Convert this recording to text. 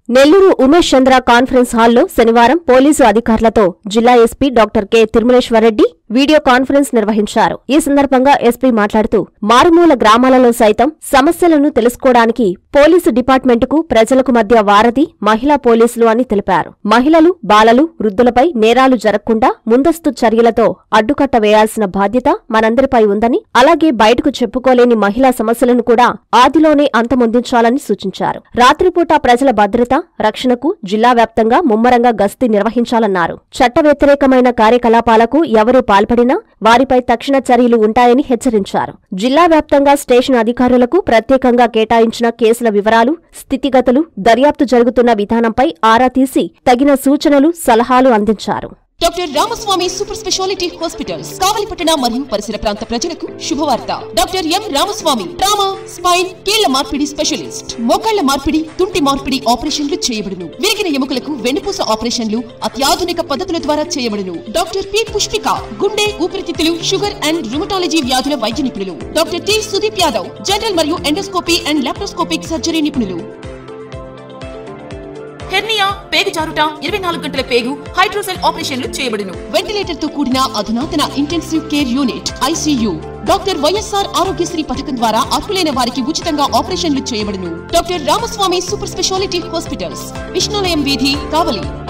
నెల్లూరు ఉమేష్ చంద్ర conference హాల్లో శనివారం పోలీసు అధికారులతో జిల్లా SP doctor K Tirumaleswara Reddy video conference నిర్వహించారు ఈ సందర్భంగా ఎస్పీ మాట్లాడుతూ మారుమూల గ్రామాలలో సైతం సమస్యలను తెలుసుకోవడానికి పోలీసు డిపార్ట్మెంటుకు ప్రజలకు మధ్య వారధి మహిళా పోలీసులు అని తెలిపారు మహిళలు బాలలు వృద్ధులపై నేరాలు జరగకుండా ముందస్తు చర్యలతో అడ్డుకట్ట వేయాల్సిన బాధ్యత మనందరిపై ఉందని అలాగే బయటకు చెప్పుకోలేని మహిళా సమస్యలను కూడా ఆదిలోనే అంతమొందించాలని సూచించారు రాత్రిపూట ప్రజల భద్రత రక్షణకు జిల్లా వ్యాప్తంగా ముమ్మరంగా గస్తీ నిర్వహించాలన్నారు చట్ట వ్యతిరేకమైన కార్యకలాపాలకు ఎవరూ పాల్పడినా వారిపై తక్షణ చర్యలు ఉంటాయని హెచ్చరించారు జిల్లా వ్యాప్తంగా స్టేషన్ అధికారులకు ప్రత్యేకంగా కేటాయించిన కేసుల వివరాలు స్థితిగతులు దర్యాప్తు జరుగుతున్న విధానంపై ఆరా తీసి తగిన సూచనలు సలహాలు అందించారు doctor Ramaswamy super speciality hospitals కావలిపట్టణ మరియు పరిసర ప్రాంత ప్రజలకు శుభవార్త doctor M Ramaswamy trauma spine కీళ్ల మార్పిడి స్పెషలిస్ట్ మోకాళ్ల మార్పిడి తుంటి మార్పిడి ఆపరేషన్లు చేయబడును విరిగిన ఎముకలకు వెన్నుపూస ఆపరేషన్లు అత్యాధునిక పద్ధతుల ద్వారా చేయబడును డాక్టర్ పి పుష్పిక గుండె ఊపిరితిత్తులు షుగర్ అండ్ రుమటాలజీ వ్యాధుల వైద్య నిపుణులు doctor T Sudeep Yadav general మరియు ఎండోస్కోపీ అండ్ లాప్రోస్కోపిక్ సర్జరీ నిపుణులు హెర్నియా పేగు జారుట ఇరవై నాలుగు గంటల పేగు హైడ్రోసెల్ ఆపరేషన్లు చేయబడును వెంటిలేటర్ తో కూడిన అధునాతన intensive care unit ICU doctor YSR Aarogyasri పథకం ద్వారా అర్హులైన వారికి ఉచితంగా ఆపరేషన్లు చేయబడును doctor Ramaswamy super speciality hospitals Vishnulayam వీధి కావలి